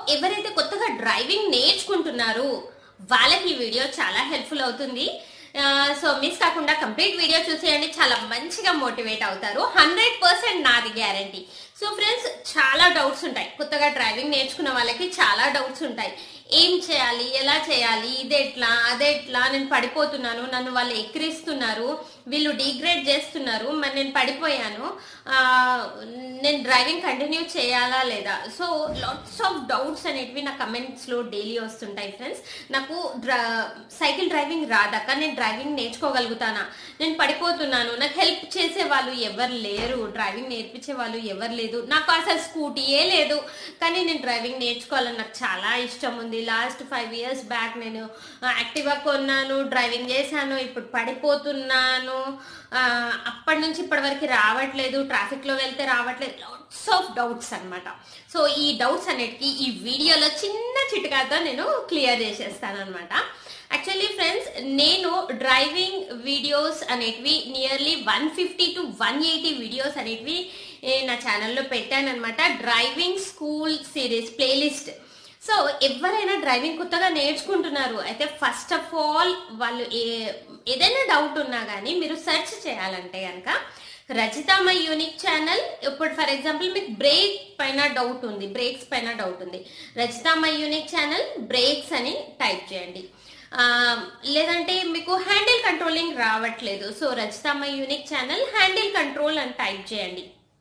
ఎవరైతే కొత్తగా డ్రైవింగ్ నేర్చుకుంటున్నారో వాళ్ళకి ఈ వీడియో చాలా హెల్ప్ఫుల్ అవుతుంది సో మిస్ కాకుండా కంప్లీట్ వీడియో చూసేయండి చాలా మంచిగా మోటివేట్ అవుతారు హండ్రెడ్ పర్సెంట్ నాది గ్యారంటీ సో ఫ్రెండ్స్ చాలా డౌట్స్ ఉంటాయి కొత్తగా డ్రైవింగ్ నేర్చుకున్న వాళ్ళకి చాలా డౌట్స్ ఉంటాయి ఏం చేయాలి ఎలా చేయాలి ఇది ఎట్లా అదే ఎట్లా నేను పడిపోతున్నాను నన్ను వాళ్ళు ఎక్కిరిస్తున్నారు వీళ్ళు డిగ్రేడ్ చేస్తున్నారు మరి నేను పడిపోయాను ఆ, నేను డ్రైవింగ్ కంటిన్యూ చేయాలా లేదా సో లాట్స్ ఆఫ్ డౌట్స్ అనేటివి నా కమెంట్స్ లో డైలీ వస్తుంటాయి ఫ్రెండ్స్ నాకు డ్ర- సైకిల్ డ్రైవింగ్ రాదక్క నేను డ్రైవింగ్ నేర్చుకోగలుగుతానా నేను పడిపోతున్నాను నాకు హెల్ప్ చేసే వాళ్ళు ఎవరు లేరు డ్రైవింగ్ నేర్పించే వాళ్ళు ఎవరు లేదు నాకు అసలు స్కూటీయే లేదు కానీ నేను డ్రైవింగ్ నేర్చుకోవాలని నాకు చాలా ఇష్టం ఉంది లాస్ట్ ఫైవ్ ఇయర్స్ బ్యాక్ నేను యాక్టివా కొన్నాను డ్రైవింగ్ చేశాను ఇప్పుడు పడిపోతున్నాను ఆ, అప్పటి నుంచి ఇప్పటి వరకు రావట్లేదు ట్రాఫిక్ లో వెళ్తే రావట్లేదు లాట్స్ ఆఫ్ డౌట్స్ అన్నమాట సో ఈ డౌట్స్ అన్నిటికీ ఈ వీడియోలో చిన్న చిట్కాతో నేను క్లియర్ చేసేస్తాను అనమాట యాక్చువల్లీ ఫ్రెండ్స్ నేను డ్రైవింగ్ వీడియోస్ అనేటివి nearly one fifty to one eighty videos అనేటివి ఏ, నా ఛానల్లో పెట్టాను అనమాట driving school series playlist so ఎవరైనా డ్రైవింగ్ కొత్తగా నేర్చుకుంటున్నారు అయితే ఫస్ట్ ఆఫ్ ఆల్ వాళ్ళు ఏ ఏదైనా డౌట్ ఉన్నా కానీ మీరు సెర్చ్ చేయాలంటే కనుక రచిత మై యూనిక్ ఛానల్ ఇప్పుడు ఫర్ ఎగ్జాంపుల్ మీకు బ్రేక్ పైన డౌట్ ఉంది బ్రేక్స్ పైన డౌట్ ఉంది Rachitha my unique channel brakes అని టైప్ చేయండి ఆ, లేదంటే మీకు హ్యాండిల్ కంట్రోలింగ్ రావట్లేదు so Rachitha my unique channel handle control అని టైప్ చేయండి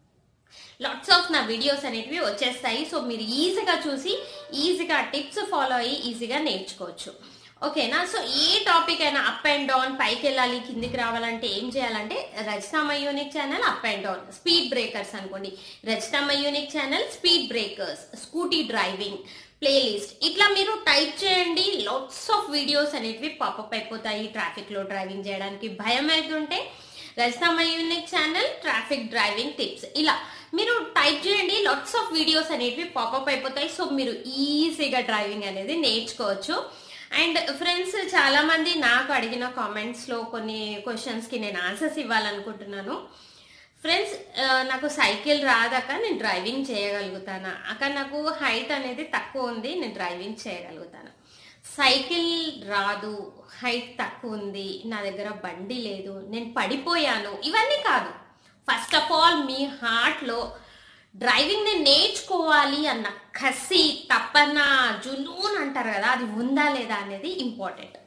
లాట్స్ ఆఫ్ నా వీడియోస్ అనేటివి వచ్చేస్తాయి సో మీరు ఈజీగా చూసి ఈజీగా టిప్స్ ఫాలో అయ్యి ఈజీగా నేర్చుకోవచ్చు ఓకేనా సో ఏ టాపిక్ అయినా అప్ అండ్ డౌన్ పైకి వెళ్ళాలి కిందికి రావాలంటే ఏం చేయాలంటే Rachithama unique channel up and down speed breakers అనుకోండి Rachithama unique channel speed breakers scooty driving playlist ఇట్లా మీరు టైప్ చేయండి లాట్స్ ఆఫ్ వీడియోస్ అనేటివి పాపప్ అయిపోతాయి ట్రాఫిక్ లో డ్రైవింగ్ చేయడానికి భయం అవుతుంటే Rajithamma unique channel traffic driving tips ఇలా మీరు టైప్ చేయండి లాట్స్ ఆఫ్ వీడియోస్ అనేటివి పాపప్ అయిపోతాయి సో మీరు ఈజీగా డ్రైవింగ్ అనేది నేర్చుకోవచ్చు అండ్ ఫ్రెండ్స్ చాలా మంది నాకు అడిగిన కామెంట్స్ లో కొన్ని క్వశ్చన్స్ కి నేను ఆన్సర్స్ ఇవ్వాలనుకుంటున్నాను ఫ్రెండ్స్ నాకు సైకిల్ రాదాక నేను డ్రైవింగ్ చేయగలుగుతానా అక్కడ నాకు హైట్ అనేది తక్కువ ఉంది నేను డ్రైవింగ్ చేయగలుగుతాను సైకిల్ రాదు హైట్ తక్కువ ఉంది నా దగ్గర బండి లేదు నేను పడిపోయాను ఇవన్నీ కాదు ఫస్ట్ ఆఫ్ ఆల్ మీ హార్ట్లో డ్రైవింగ్ నేను నేర్చుకోవాలి అన్న కసి తపన జునూన్ అంటారు కదా అది ఉందా లేదా అనేది ఇంపార్టెంట్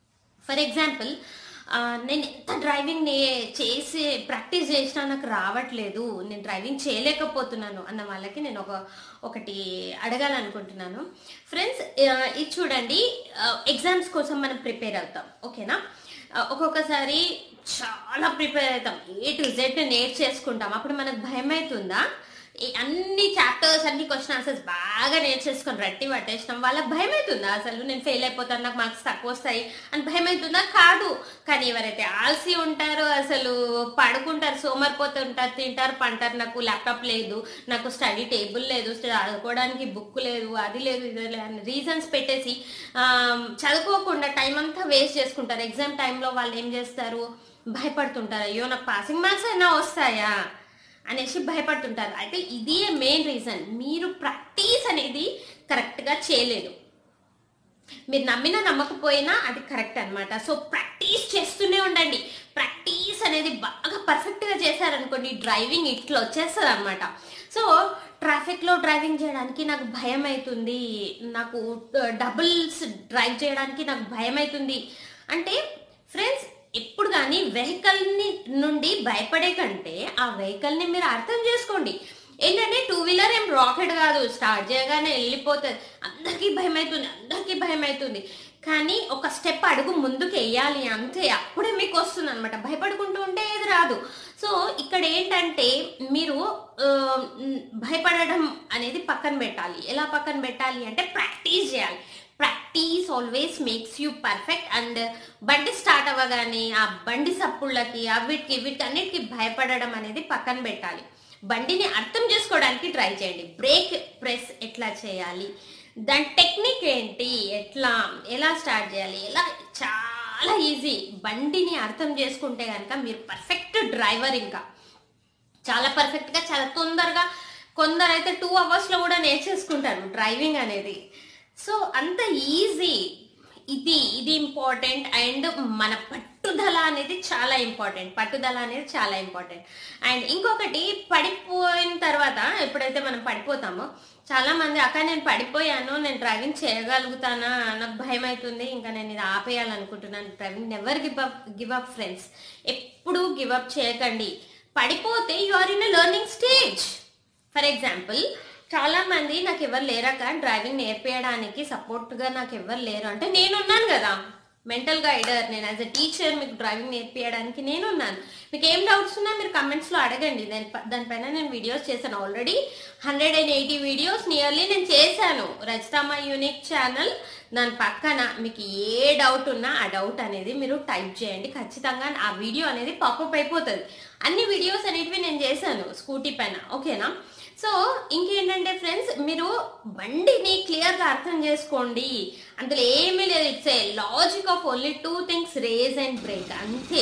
ఫర్ ఎగ్జాంపుల్ నేను ఎంత డ్రైవింగ్ నే చేసి ప్రాక్టీస్ చేసినా నాకు రావట్లేదు నేను డ్రైవింగ్ చేయలేకపోతున్నాను అన్న వాళ్ళకి నేను ఒక ఒకటి అడగాలనుకుంటున్నాను ఫ్రెండ్స్ ఇది చూడండి ఎగ్జామ్స్ కోసం మనం ప్రిపేర్ అవుతాం ఓకేనా ఆ, ఒక్కొక్కసారి చాలా ప్రిపేర్ అవుతాం ఏ టు జెడ్ నేర్చేసుకుంటాం అప్పుడు మనకు భయం అవుతుందా ఈ అన్ని చాప్టర్స్ అన్ని క్వశ్చన్ ఆన్సర్స్ బాగా నేర్చేసుకొని రట్టి పట్టేసినాం వాళ్ళకి భయం అవుతుందా అసలు నేను ఫెయిల్ అయిపోతాను నాకు మార్క్స్ తక్కువ వస్తాయి అని భయం అవుతుందా కాదు కానీ ఎవరైతే ఆల్సీ ఉంటారో అసలు పడుకుంటారు సోమరిపోతూ ఉంటారు తింటారు పంటారు నాకు ల్యాప్టాప్ లేదు నాకు స్టడీ టేబుల్ లేదు చదువుకోవడానికి బుక్ లేదు అది లేదు ఇది లేదు అని రీజన్స్ పెట్టేసి ఆ, చదువుకోకుండా టైం అంతా వేస్ట్ చేసుకుంటారు ఎగ్జామ్ టైంలో వాళ్ళు ఏం చేస్తారు భయపడుతుంటారు అయ్యో నాకు పాసింగ్ మార్క్స్ అయినా వస్తాయా అనేసి భయపడుతుంటారు అయితే ఇదే మెయిన్ రీజన్ మీరు ప్రాక్టీస్ అనేది కరెక్ట్గా చేయలేదు మీరు నమ్మినా నమ్మకపోయినా అది కరెక్ట్ అన్నమాట సో ప్రాక్టీస్ చేస్తూనే ఉండండి ప్రాక్టీస్ అనేది బాగా పర్ఫెక్ట్గా చేశారనుకోండి డ్రైవింగ్ ఇట్లా వచ్చేస్తుంది అనమాట సో ట్రాఫిక్లో డ్రైవింగ్ చేయడానికి నాకు భయం అవుతుంది నాకు డబుల్స్ డ్రైవ్ చేయడానికి నాకు భయం అవుతుంది అంటే ఫ్రెండ్స్ ఎప్పుడు కానీ వెహికల్ని నుండి భయపడే కంటే ఆ వెహికల్ని మీరు అర్థం చేసుకోండి ఏంటంటే టూ వీలర్ ఏం రాకెట్ కాదు స్టార్ట్ చేయగానే వెళ్ళిపోతుంది అందరికీ భయం అవుతుంది అందరికీ భయం అవుతుంది కానీ ఒక స్టెప్ అడుగు ముందుకు వేయాలి అంతే అప్పుడే మీకు వస్తుంది అనమాట భయపడుకుంటూ ఉంటే ఏది రాదు సో ఇక్కడ ఏంటంటే మీరు ఆ, మ్, భయపడడం అనేది పక్కన పెట్టాలి ఎలా పక్కన పెట్టాలి అంటే ప్రాక్టీస్ చేయాలి practice always makes you perfect and బండి స్టార్ట్ అవ్వగానే ఆ బండి సప్పుళ్ళకి ఆ వీటికి వీటికి అన్నిటికీ భయపడడం అనేది పక్కన పెట్టాలి బండిని అర్థం చేసుకోవడానికి ట్రై చేయండి బ్రేక్ ప్రెస్ ఎట్లా చేయాలి దాని టెక్నిక్ ఏంటి ఎట్లా ఎలా స్టార్ట్ చేయాలి ఎలా చాలా ఈజీ బండిని అర్థం చేసుకుంటే కనుక మీరు పర్ఫెక్ట్ డ్రైవర్ ఇంకా చాలా పర్ఫెక్ట్ గా చాలా తొందరగా కొందరైతే టూ అవర్స్ లో కూడా నేర్చేసుకుంటారు డ్రైవింగ్ అనేది సో అంత ఈజీ ఇది ఇది ఇంపార్టెంట్ అండ్ మన పట్టుదల అనేది చాలా ఇంపార్టెంట్ పట్టుదల అనేది చాలా ఇంపార్టెంట్ అండ్ ఇంకొకటి పడిపోయిన తర్వాత ఎప్పుడైతే మనం పడిపోతామో చాలా మంది అక్క నేను పడిపోయాను నేను డ్రైవింగ్ చేయగలుగుతానా నాకు భయం అవుతుంది ఇంకా నేను ఇది ఆపేయాలనుకుంటున్నాను driving never give up give up friends ఎప్పుడు గివ్ అప్ చేయకండి పడిపోతే you are in learning stage for example చాలా మంది నాకు ఎవరు లేరక డ్రైవింగ్ నేర్పించడానికి సపోర్ట్ గా నాకు ఎవరు లేరు అంటే నేనున్నాను కదా మెంటల్ గైడర్ నేను యాజ్ అ టీచర్ మీకు డ్రైవింగ్ నేర్పించడానికి నేనున్నాను మీకు ఏం డౌట్స్ ఉన్నా మీరు కమెంట్స్ లో అడగండి దాని దానిపైన నేను వీడియోస్ చేశాను already hundred and eighty videos nearly నేను చేశాను రజితామా యూనిక్ ఛానల్ దాని పక్కన మీకు ఏ డౌట్ ఉన్నా ఆ డౌట్ అనేది మీరు టైప్ చేయండి ఖచ్చితంగా ఆ వీడియో అనేది పాపప్ అయిపోతుంది అన్ని వీడియోస్ అనేటివి నేను చేశాను స్కూటీ పైన ఓకేనా సో ఇంకేంటంటే ఫ్రెండ్స్ మీరు బండిని క్లియర్ గా అర్థం చేసుకోండి అందులో ఏమీ లేదు it's a logic of only two things raise and brake అంతే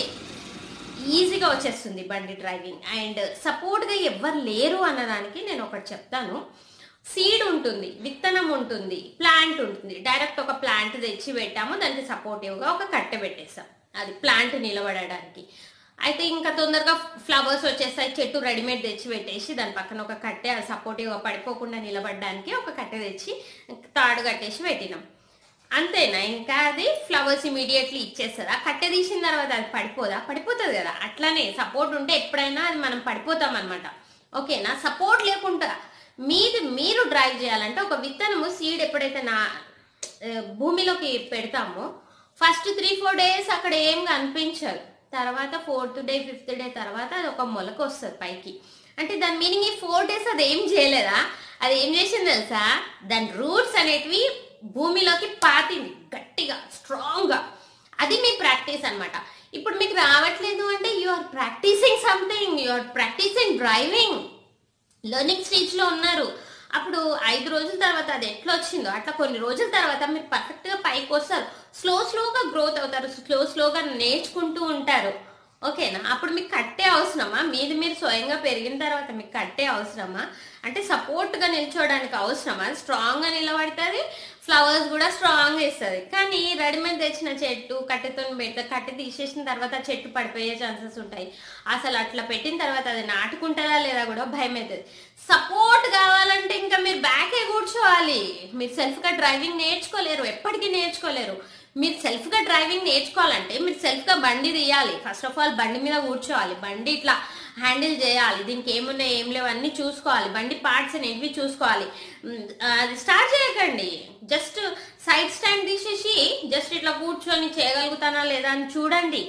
ఈజీగా వచ్చేస్తుంది బండి డ్రైవింగ్ అండ్ సపోర్ట్గా ఎవ్వరు లేరు అన్నదానికి నేను ఒకటి చెప్తాను సీడ్ ఉంటుంది విత్తనం ఉంటుంది ప్లాంట్ ఉంటుంది డైరెక్ట్ ఒక ప్లాంట్ తెచ్చి పెట్టాము దానికి సపోర్టివ్గా ఒక కట్టె పెట్టేసాం అది ప్లాంట్ నిలబడడానికి అయితే ఇంకా తొందరగా ఫ్లవర్స్ వచ్చేస్తాయి చెట్టు రెడీమేడ్ తెచ్చి పెట్టేసి దాని పక్కన ఒక కట్టె సపోర్టివ్గా పడిపోకుండా నిలబడడానికి ఒక కట్టె తెచ్చి తాడు కట్టేసి పెట్టినాం అంతేనా ఇంకా అది ఫ్లవర్స్ ఇమీడియట్లీ ఇచ్చేస్తుందా కట్టె తీసిన తర్వాత అది పడిపోదా పడిపోతుంది కదా అట్లానే సపోర్ట్ ఉంటే ఎప్పుడైనా అది మనం పడిపోతాం అనమాట ఓకేనా సపోర్ట్ లేకుండా మీది మీరు డ్రైవ్ చేయాలంటే ఒక విత్తనము సీడ్ ఎప్పుడైతే నా ఆ, భూమిలోకి పెడతామో ఫస్ట్ త్రీ ఫోర్ డేస్ అక్కడ ఏం కనిపించదు తర్వాత ఫోర్త్ డే ఫిఫ్త్ డే తర్వాత అది ఒక మొలక వస్తుంది పైకి అంటే దాని మీనింగ్ ఈ ఫోర్ డేస్ అది ఏం చేయలేదా అది ఏం చేసింది తెలుసా దాని రూట్స్ అనేటివి భూమిలోకి పాతింది గట్టిగా స్ట్రాంగ్ గా అది మీ ప్రాక్టీస్ అన్నమాట ఇప్పుడు మీకు రావట్లేదు అంటే you are practising something you are practising driving learning stage లో ఉన్నారు అప్పుడు ఐదు రోజుల తర్వాత అది ఎట్లా వచ్చిందో అట్లా కొన్ని రోజుల తర్వాత మీరు పర్ఫెక్ట్ గా పైకి వస్తారు స్లో స్లోగా గ్రోత్ అవుతారు స్లో స్లోగా నేర్చుకుంటూ ఉంటారు ఓకేనా అప్పుడు మీకు కట్టే అవసరమా మీది మీరు స్వయంగా పెరిగిన తర్వాత మీకు కట్టే అవసరమా అంటే సపోర్ట్ గా నిల్చోవడానికి అవసరమా స్ట్రాంగ్ గా నిలబడుతుంది ఫ్లవర్స్ కూడా స్ట్రాంగ్ ఇస్తుంది కానీ రెడీమేడ్ తెచ్చిన చెట్టు కట్టెతో పెడితే కట్టె తీసేసిన తర్వాత ఆ చెట్టు పడిపోయే ఛాన్సెస్ ఉంటాయి అసలు అట్లా పెట్టిన తర్వాత అది నాటుకుంటుందా లేదా కూడా భయం అవుతుంది సపోర్ట్ కావాలంటే ఇంకా మీరు బ్యాకే కూర్చోవాలి మీరు సెల్ఫ్ గా డ్రైవింగ్ నేర్చుకోలేరు ఎప్పటికీ నేర్చుకోలేరు మీరు సెల్ఫ్ గా డ్రైవింగ్ నేర్చుకోవాలంటే మీరు సెల్ఫ్ గా బండి తీయాలి ఫస్ట్ ఆఫ్ ఆల్ బండి మీద కూర్చోవాలి బండి ఇట్లా హ్యాండిల్ చేయాలి దీనికి ఏమున్నాయి ఏం లేవు అన్ని చూసుకోవాలి బండి పార్ట్స్ అనేవి చూసుకోవాలి ఉమ్, అది స్టార్ట్ చేయకండి జస్ట్ సైడ్ స్టాండ్ తీసేసి జస్ట్ ఇట్లా కూర్చొని చేయగలుగుతానా లేదా అని చూడండి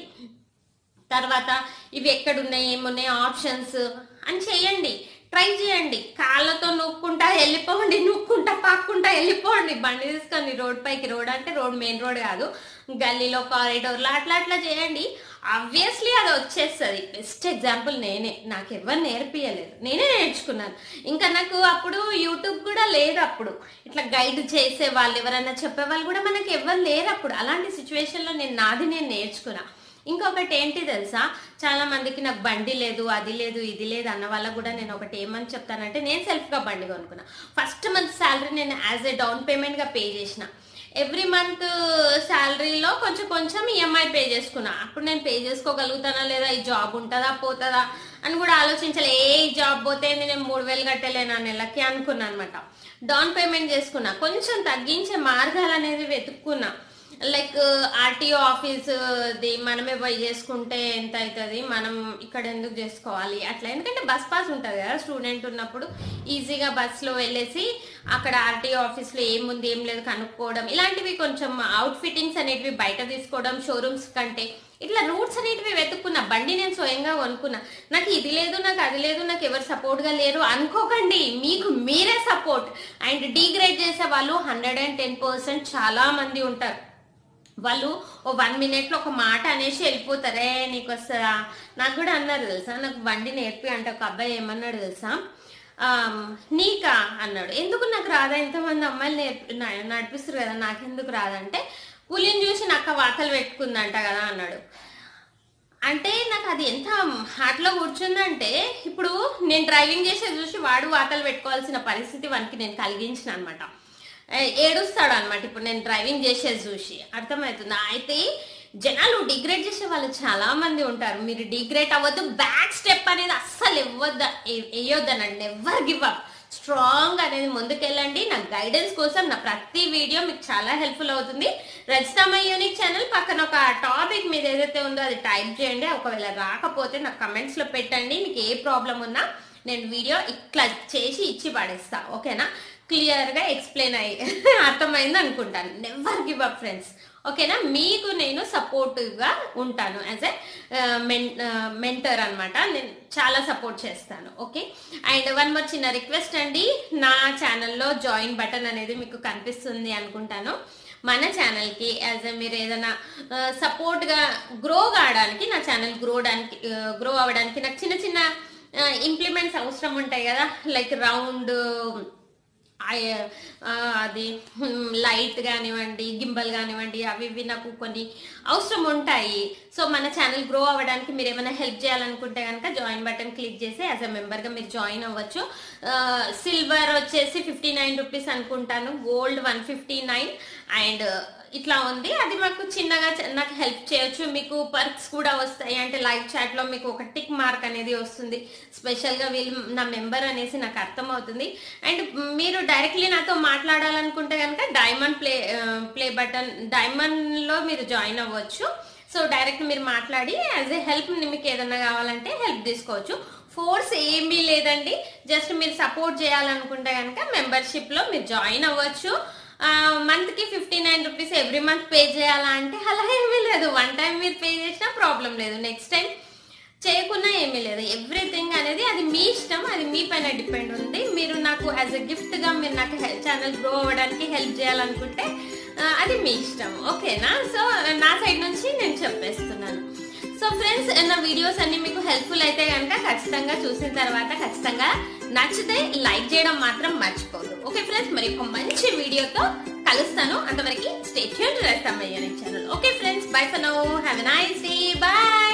తర్వాత ఇవి ఎక్కడున్నాయి ఏమున్నాయి ఆప్షన్స్ అని చేయండి ట్రై చేయండి కాళ్ళతో నొక్కుంటా వెళ్ళిపోండి నొక్కుంటా పాక్కుంటా వెళ్ళిపోండి బండి తీసుకొని రోడ్ పైకి రోడ్ అంటే రోడ్ మెయిన్ రోడ్ కాదు గల్లీలో కారిడోర్లో అట్లా అట్లా చేయండి ఆబ్వియస్లీ అది వచ్చేస్తుంది బెస్ట్ ఎగ్జాంపుల్ నేనే నాకు ఎవరు నేర్పియలేదు నేనే నేర్చుకున్నాను ఇంకా నాకు అప్పుడు యూట్యూబ్ కూడా లేదు అప్పుడు ఇట్లా గైడ్ చేసే వాళ్ళు ఎవరైనా చెప్పే వాళ్ళు కూడా మనకి ఎవరు లేరు అప్పుడు అలాంటి సిచ్యువేషన్లో నేను నాది నేను నేర్చుకున్నా ఇంకొకటి ఏంటి తెలుసా చాలా మందికి నాకు బండి లేదు అది లేదు ఇది లేదు అన్న వాళ్ళకు కూడా నేను ఒకటి ఏమని చెప్తానంటే నేను సెల్ఫ్ గా బండి కొనుక్కున్నా ఫస్ట్ మంత్ శాలరీ నేను యాజ్ ఎ డౌన్ పేమెంట్ గా పే చేసిన ఎవ్రీ మంత్ శాలరీలో కొంచెం కొంచెం ఈఎంఐ పే చేసుకున్నా అప్పుడు నేను పే చేసుకోగలుగుతానా లేదా ఈ జాబ్ ఉంటుందా పోతుందా అని కూడా ఆలోచించాలి ఏ జాబ్ పోతే నేను మూడు వేలు కట్టలేనా నెలకి అనుకున్నా అనమాట డౌన్ పేమెంట్ చేసుకున్నా కొంచెం తగ్గించే మార్గాలు అనేది వెతుక్కున్నా లైక్ ఆర్టీఓ ఆఫీస్ ది మనమే పోయి చేసుకుంటే ఎంత అవుతుంది మనం ఇక్కడ ఎందుకు చేసుకోవాలి అట్లా ఎందుకంటే బస్ పాస్ ఉంటుంది కదా స్టూడెంట్ ఉన్నప్పుడు ఈజీగా బస్సులో వెళ్ళేసి అక్కడ ఆర్టీఓ ఆఫీస్లో ఏముంది ఏం లేదు కనుక్కోవడం ఇలాంటివి కొంచెం అవుట్ ఫిట్టింగ్స్ అనేటివి బయట తీసుకోవడం షోరూమ్స్ కంటే ఇట్లా రూట్స్ అనేటివి వెతుక్కున్నా బండి నేను స్వయంగా కొనుక్కున్నా నాకు ఇది లేదు నాకు అది లేదు నాకు ఎవరు సపోర్ట్ గా లేరు అనుకోకండి మీకు మీరే సపోర్ట్ అండ్ డీగ్రేడ్ చేసే వాళ్ళు హండ్రెడ్ అండ్ టెన్ పర్సెంట్ చాలా మంది ఉంటారు వాళ్ళు ఓ వన్ మినిట్ లో ఒక మాట అనేసి వెళ్ళిపోతారే నీకు వస్తుందా నాకు కూడా అన్నారు తెలుసా నాకు బండి నేర్పి అంటే ఒక అబ్బాయి ఏమన్నాడు తెలుసా ఆమ్, నీకా అన్నాడు ఎందుకు నాకు రాదా ఎంతమంది అమ్మాయిలు నేర్పి న- నడిపిస్తారు కదా నాకెందుకు రాదంటే పులిని చూసి నక్క వాతలు పెట్టుకుందంట కదా అన్నాడు అంటే నాకు అది ఎంత హార్ట్లో కూర్చుందంటే ఇప్పుడు నేను డ్రైవింగ్ చేసేది చూసి వాడు వాతలు పెట్టుకోవాల్సిన పరిస్థితి వానికి నేను కలిగించిన అనమాట ఏడుస్తాడు అనమాట ఇప్పుడు నేను డ్రైవింగ్ చేసేది చూసి అర్థమవుతుందా అయితే జనాలు డిగ్రేడ్ చేసే వాళ్ళు చాలా మంది ఉంటారు మీరు డిగ్రేడ్ అవ్వద్దు బ్యాక్ స్టెప్ అనేది అస్సలు ఇవ్వద్ద వేయొద్దనండి నెవర్ గివ్ అప్ స్ట్రాంగ్ అనేది ముందుకెళ్ళండి నా గైడెన్స్ కోసం నా ప్రతి వీడియో మీకు చాలా హెల్ప్ఫుల్ అవుతుంది రజితామ యూనిక్ ఛానల్ పక్కన ఒక టాపిక్ మీద ఏదైతే ఉందో అది టైప్ చేయండి ఒకవేళ రాకపోతే నాకు కమెంట్స్ లో పెట్టండి మీకు ఏ ప్రాబ్లం ఉన్నా నేను వీడియో ఇట్లా చేసి ఇచ్చి పడేస్తా ఓకేనా క్లియర్ గా ఎక్స్ప్లెయిన్ అయ్యి అర్థమైంది అనుకుంటాను నెవర్ గివ్ అప్ ఫ్రెండ్స్ ఓకేనా మీకు నేను సపోర్టివ్ గా ఉంటాను యాజ్ ఎ మెంటర్ అన్నమాట నేను చాలా సపోర్ట్ చేస్తాను ఓకే అండ్ వన్ మోర్ చిన్న రిక్వెస్ట్ అండి నా ఛానల్లో జాయిన్ బటన్ అనేది మీకు కనిపిస్తుంది అనుకుంటాను మన ఛానల్కి యాజ్ ఎ మీరు ఏదైనా సపోర్ట్గా గ్రో కావడానికి నా ఛానల్ గ్రోడానికి గ్రో అవ్వడానికి నాకు చిన్న చిన్న ఇంప్లిమెంట్స్ అవసరం ఉంటాయి కదా లైక్ రౌండ్ ఆయ- ఆ, అది లైట్ కానివ్వండి గింబల్ కానివ్వండి అవి ఇవి నాకు కొన్ని అవసరం ఉంటాయి సో మన ఛానల్ గ్రో అవ్వడానికి మీరు ఏమైనా హెల్ప్ చేయాలనుకుంటే కనుక జాయిన్ బటన్ క్లిక్ చేసి యాజ్ అ మెంబర్గా మీరు జాయిన్ అవ్వచ్చు సిల్వర్ వచ్చేసి ఫిఫ్టీ నైన్ రూపీస్ అనుకుంటాను gold one fifty nine and ఇట్లా ఉంది అది మాకు చిన్నగా చ- నాకు హెల్ప్ చేయొచ్చు మీకు పర్క్స్ కూడా వస్తాయి అంటే లైవ్ చాట్ లో మీకు ఒక టిక్ మార్క్ అనేది వస్తుంది స్పెషల్ గా వీళ్ళు నా మెంబర్ అనేసి నాకు అర్థమవుతుంది అండ్ మీరు డైరెక్ట్లీ నాతో మాట్లాడాలనుకుంటే కనుక diamond play play button diamond లో మీరు జాయిన్ అవ్వచ్చు సో డైరెక్ట్ మీరు మాట్లాడి యాజ్ ఏ హెల్ప్ మీకు ఏదైనా కావాలంటే హెల్ప్ తీసుకోవచ్చు ఫోర్స్ ఏమీ లేదండి జస్ట్ మీరు సపోర్ట్ చేయాలనుకుంటే కనుక మెంబర్షిప్ లో మీరు జాయిన్ అవ్వచ్చు మంత్ కి fifty nine rupees every month pay చేయాలా అంటే అలా ఏమీ లేదు వన్ టైం మీరు పే చేసినా ప్రాబ్లం లేదు నెక్స్ట్ టైం చేయకున్నా ఏమీ లేదు ఎవ్రీథింగ్ అనేది అది మీ ఇష్టం అది మీ పైన డిపెండ్ ఉంది మీరు నాకు యాజ్ ఎ గిఫ్ట్ గా మీరు నాకు ఛానల్ గ్రో అవ్వడానికి హెల్ప్ చేయాలనుకుంటే ఆ, అది మీ ఇష్టం ఓకేనా సో నా సైడ్ నుంచి నేను చెప్పేస్తున్నాను సో ఫ్రెండ్స్ నా వీడియోస్ అన్ని మీకు హెల్ప్ఫుల్ అయితే కనుక ఖచ్చితంగా చూసిన తర్వాత ఖచ్చితంగా నచ్చితే లైక్ చేయడం మాత్రం మర్చిపోదు ఓకే ఫ్రెండ్స్ మరి ఒక మంచి వీడియోతో కలుస్తాను అంతవరకు స్టే ట్యూన్ చేస్తాం channel okay friends bye for now have a nice day bye